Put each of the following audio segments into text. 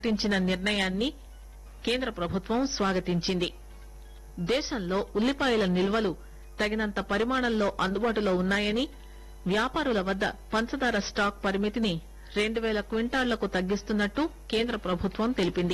ప్రకటించిన నిర్ణయాన్ని కేంద్ర ప్రభుత్వం స్వాగతించింది దేశంలో ఉల్లిపాయల నిల్వలు తగినంత పరిమాణంలో అందుబాటులో ఉన్నాయని వ్యాపారుల వద్ద పంచదార స్టాక్ పరిమితిని రెండు పేల క్వింటాళ్లకు తగ్గిస్తున్నట్టు కేంద్ర ప్రభుత్వం తెలిపింది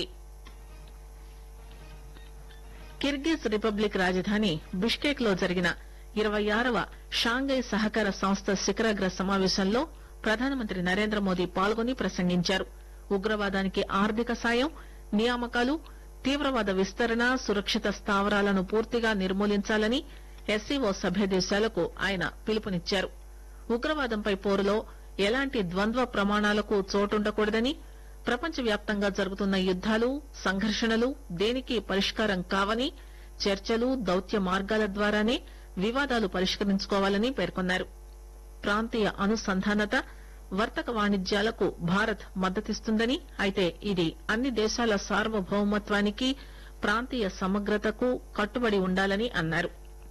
కిర్గిజ్ రిపబ్లిక్ రాజధాని బిష్కేక్ లో జరిగిన ఇరవై ఆరవ షాంఘై సహకార సంస్థ శిఖరాగ్ర సమావేశంలో ప్రధానమంత్రి నరేంద్ర మోదీ పాల్గొని ప్రసంగించారు ఉగ్రవాదానికి ఆర్థిక సాయం నియామకాలు తీవ్రవాద విస్తరణ సురక్షిత స్థావరాలను పూర్తిగా నిర్మూలించాలని ఎస్సీఓ సభ్య దేశాలకు ఆయన పిలుపునిచ్చారు ఉగ్రవాదంపై పోరులో ఎలాంటి ద్వంద్వ ప్రమాణాలకు చోటుండకూడదని ప్రపంచవ్యాప్తంగా జరుగుతున్న యుద్దాలు సంఘర్షణలు దేనికి పరిష్కారం కావని చర్చలు దౌత్య మార్గాల ద్వారానే వివాదాలు పరిష్కరించుకోవాలని పేర్కొన్నారు ప్రాంతీయ అనుసంధానత వర్తక వాణిజ్యాలకు భారత్ మద్దతిస్తుందని అయితే ఇది అన్ని దేశాల సార్వభౌమత్వానికి ప్రాంతీయ సమగ్రతకు కట్టుబడి ఉండాలని అన్నారు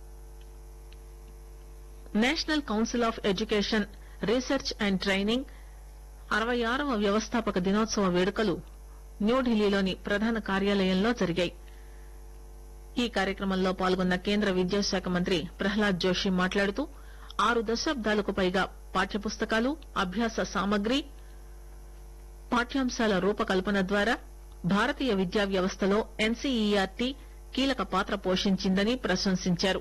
national council of education research and training అరవై ఆరవ వ్యవస్థాపక దినోత్సవ వేడుకలు న్యూఢిల్లీలోని ప్రధాన కార్యాలయంలో జరిగాయి ఈ కార్యక్రమంలో పాల్గొన్న కేంద్ర విద్యాశాఖ మంత్రి ప్రహ్లాద్ జోషి మాట్లాడుతూ ఆరు దశాబ్దాలకు పైగా పాఠ్యపుస్తకాలు అభ్యాస సామగ్రి పాఠ్యాంశాల రూపకల్పన ద్వారా భారతీయ విద్యా వ్యవస్థలో ఎన్సీఈఆర్టీ కీలక పాత్ర పోషించిందని ప్రశంసించారు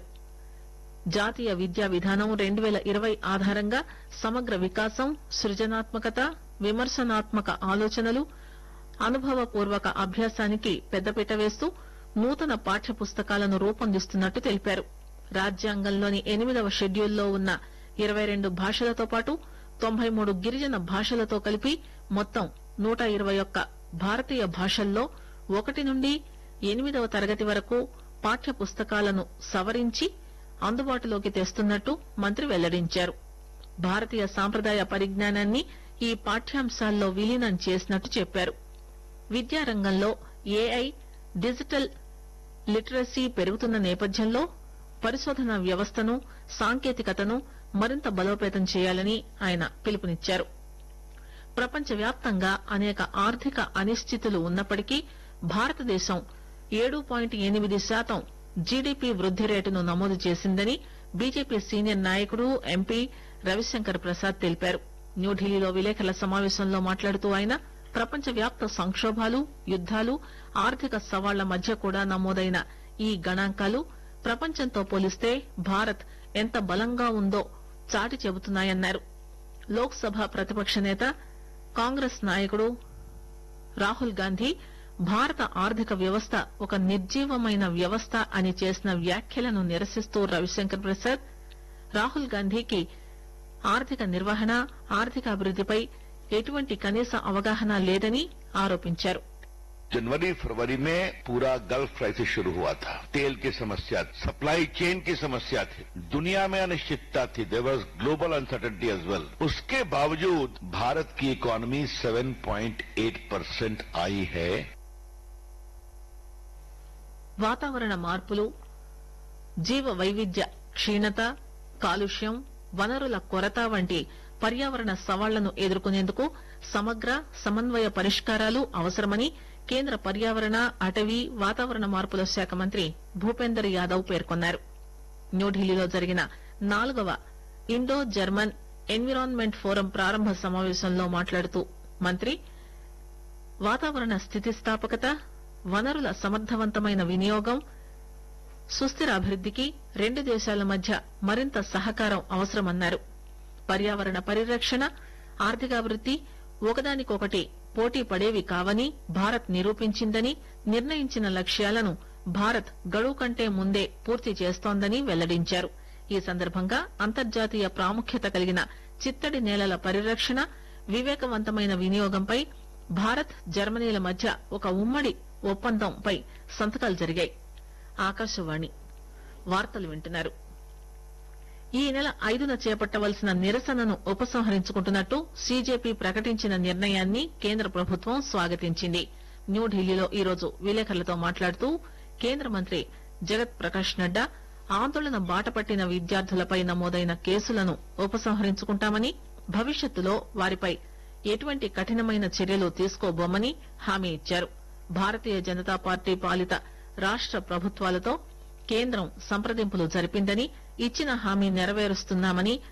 జాతీయ విద్యా విధానం రెండు పేల ఇరవై ఆధారంగా సమగ్ర వికాసం సృజనాత్మకత విమర్శనాత్మక ఆలోచనలు అనుభవపూర్వక అభ్యాసానికి పెద్దపీట వేస్తూ నూతన పాఠ్య పుస్తకాలను రూపొందిస్తున్నట్టు తెలిపారు రాజ్యాంగంలోని ఎనిమిదవ షెడ్యూల్లో ఉన్న ఇరవై రెండు భాషలతో పాటు తొంభై మూడు గిరిజన భాషలతో కలిపి మొత్తం నూట ఇరవై ఒక్క భారతీయ భాషల్లో ఒకటి నుండి ఎనిమిదవ తరగతి వరకు పాఠ్య పుస్తకాలను సవరించి అందుబాటులోకి తెస్తున్నట్టు మంత్రి వెల్లడించారు భారతీయ సాంప్రదాయ పరిజ్ఞానాన్ని ఈ పాఠ్యాంశాల్లో విలీనం చేసినట్టు చెప్పారు విద్యారంగంలో ఏఐ డిజిటల్ లిటరసీ పెరుగుతున్న నేపథ్యంలో పరిశోధన వ్యవస్థను సాంకేతికతను మరింత బలోపేతం చేయాలని ఆయన పిలుపునిచ్చారు ప్రపంచవ్యాప్తంగా అనేక ఆర్థిక అనిశ్చితులు ఉన్నప్పటికీ భారతదేశం ఏడు పాయింట్ ఎనిమిది శాతం జీడీపీ వృద్ది రేటును నమోదు చేసిందని బీజేపీ సీనియర్ నాయకుడు ఎంపీ రవిశంకర్ ప్రసాద్ తెలిపారు న్యూఢిల్లీలో విలేకరుల సమావేశంలో మాట్లాడుతూ ఆయన ప్రపంచవ్యాప్త సంక్షోభాలు యుద్దాలు ఆర్థిక సవాళ్ల మధ్య కూడా నమోదైన ఈ గణాంకాలు ప్రపంచంతో పోలిస్తే భారత్ ఎంత బలంగా ఉందో చాటి చెబుతున్నాయన్నారు లోక్ సభ ప్రతిపక్ష నేత కాంగ్రెస్ నాయకుడు రాహుల్ గాంధీ భారత ఆర్థిక వ్యవస్థ ఒక నిర్జీవమైన వ్యవస్థ అని చేసిన వ్యాఖ్యలను నిరసిస్తూ రవిశంకర్ ప్రసాద్ రాహుల్ గాంధీకి ఆర్థిక నిర్వహణ ఆర్థిక అభివృద్దిపై ఎటువంటి కనీస అవగాహన లేదని ఆరోపించారు जनवरी फरवरी में पूरा गल्फ क्राइसिस शुरू हुआ था तेल की समस्या सप्लाई चेन की समस्या थी दुनिया में अनिश्चितता थी there was global uncertainty as well उसके बावजूद भारत की इकोनॉमी 7.8 परसेंट आई है వాతావరణ మార్పులు జీవ వైవిధ్య క్షీణత కాలుష్యం వనరుల కొరత వంటి పర్యావరణ సవాళ్లను ఎదుర్కొనేందుకు సమగ్ర సమన్వయ పరిష్కారాలు అవసరమని కేంద్ర పర్యావరణ అటవీ వాతావరణ మార్పుల శాఖ మంత్రి భూపేందర్ యాదవ్ పేర్కొన్నారు న్యూఢిల్లీలో జరిగిన నాలుగవ ఇండో జర్మన్ ఎన్విరాన్మెంట్ ఫోరం ప్రారంభ సమావేశంలో మాట్లాడుతూ మంత్రి వాతావరణ స్థితిస్థాపకత వనరుల సమర్థవంతమైన వినియోగం సుస్థిర అభివృద్దికి రెండు దేశాల మధ్య మరింత సహకారం అవసరమన్నారు పర్యావరణ పరిరక్షణ ఆర్థికాభివృద్ది ఒకదానికొకటి పోటీ పడేవి కావని భారత్ నిరూపించిందని నిర్ణయించిన లక్ష్యాలను భారత్ గడువు కంటే ముందే పూర్తి చేస్తోందని వెల్లడించారు ఈ సందర్భంగా అంతర్జాతీయ ప్రాముఖ్యత కలిగిన చిత్తడి నేలల పరిరక్షణ వివేకవంతమైన వినియోగంపై భారత్ జర్మనీల మధ్య ఒక ఉమ్మడి ఒప్పందంపై సంతకాలు జరిగాయి ఆకాశవాణి వార్తలు వింటున్నారు ఈ నెల ఐదున చేపట్టవలసిన నిరసనను ఉపసంహరించుకుంటున్నట్టు సీజేపీ ప్రకటించిన నిర్ణయాన్ని కేంద్ర ప్రభుత్వం స్వాగతించింది న్యూఢిల్లీలో ఈరోజు విలేకరులతో మాట్లాడుతూ కేంద్ర మంత్రి జగత్ ప్రకాష్ నడ్డా ఆందోళన బాటపట్టిన విద్యార్థులపై నమోదైన కేసులను ఉపసంహరించుకుంటామని భవిష్యత్తులో వారిపై ఎటువంటి కఠినమైన చర్యలు తీసుకోబోమని హామీ ఇచ్చారు భారతీయ జనతా పార్టీ పాలిత రాష్ట ప్రభుత్వాలతో కేంద్రం సంప్రదింపులు జరిపిందని ఇచ్చిన హామీ నెరవేరుస్తున్నామని